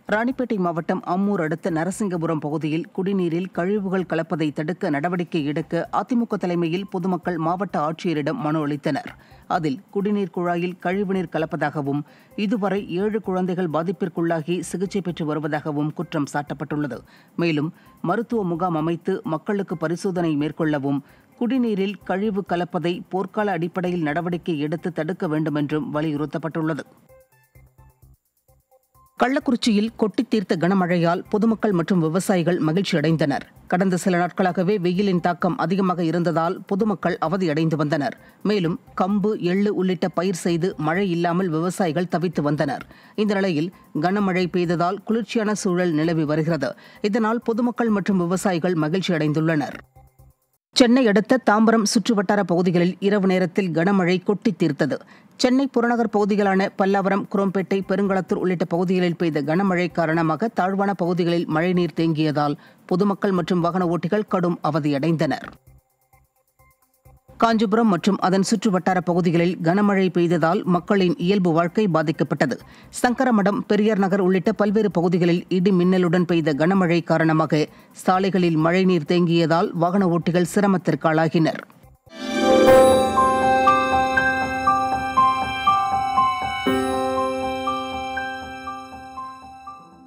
ராணிப்பேட்டை மாவட்டம் அம்மூர் அடுத்த நரசிங்கபுரம் பகுதியில் குடிநீரில் கழிவுகள் கலப்பதை தடுக்க நடவடிக்கை எடுக்க அதிமுக தலைமையில் பொதுமக்கள் மாவட்ட ஆட்சியரிடம் மனு அளித்தனர் அதில் குடிநீர் குழாயில் கழிவுநீர் கலப்பதாகவும் இதுவரை ஏழு குழந்தைகள் பாதிப்பிற்குள்ளாகி சிகிச்சை பெற்று வருவதாகவும் குற்றம் சாட்டப்பட்டுள்ளது மேலும் மருத்துவ முகாம் அமைத்து மக்களுக்கு பரிசோதனை மேற்கொள்ளவும் குடிநீரில் கழிவு கலப்பதை போர்க்கால அடிப்படையில் நடவடிக்கை எடுத்து தடுக்க வேண்டும் என்றும் வலியுறுத்தப்பட்டுள்ளது கள்ளக்குறிச்சியில் கொட்டித் தீர்த்த கனமழையால் பொதுமக்கள் மற்றும் விவசாயிகள் மகிழ்ச்சி அடைந்தனர் கடந்த சில நாட்களாகவே வெயிலின் தாக்கம் அதிகமாக இருந்ததால் பொதுமக்கள் அவதியடைந்து வந்தனர் மேலும் கம்பு எள்ளு உள்ளிட்ட பயிர் செய்து மழை இல்லாமல் விவசாயிகள் தவித்து வந்தனர் இந்த நிலையில் கனமழை பெய்ததால் குளிர்ச்சியான சூழல் நிலவி வருகிறது இதனால் பொதுமக்கள் மற்றும் விவசாயிகள் மகிழ்ச்சி அடைந்துள்ளனர் சென்னை அடுத்த தாம்பரம் சுற்றுவட்டார பகுதிகளில் இரவு நேரத்தில் கனமழை கொட்டித் தீர்த்தது சென்னை புறநகர் பகுதிகளான பல்லாவரம் குரோம்பேட்டை பெருங்களத்தூர் உள்ளிட்ட பகுதிகளில் பெய்த கனமழை காரணமாக தாழ்வான பகுதிகளில் மழைநீர் தேங்கியதால் பொதுமக்கள் மற்றும் வாகன ஓட்டிகள் கடும் அவதியடைந்தனர் காஞ்சிபுரம் மற்றும் அதன் சுற்றுவட்டார பகுதிகளில் கனமழை பெய்ததால் மக்களின் இயல்பு வாழ்க்கை பாதிக்கப்பட்டது சங்கரமடம் பெரியார் நகர் உள்ளிட்ட பல்வேறு பகுதிகளில் இடி மின்னலுடன் பெய்த கனமழை காரணமாக சாலைகளில் மழைநீர் தேங்கியதால் வாகன ஓட்டிகள் சிரமத்திற்கு ஆளாகினர்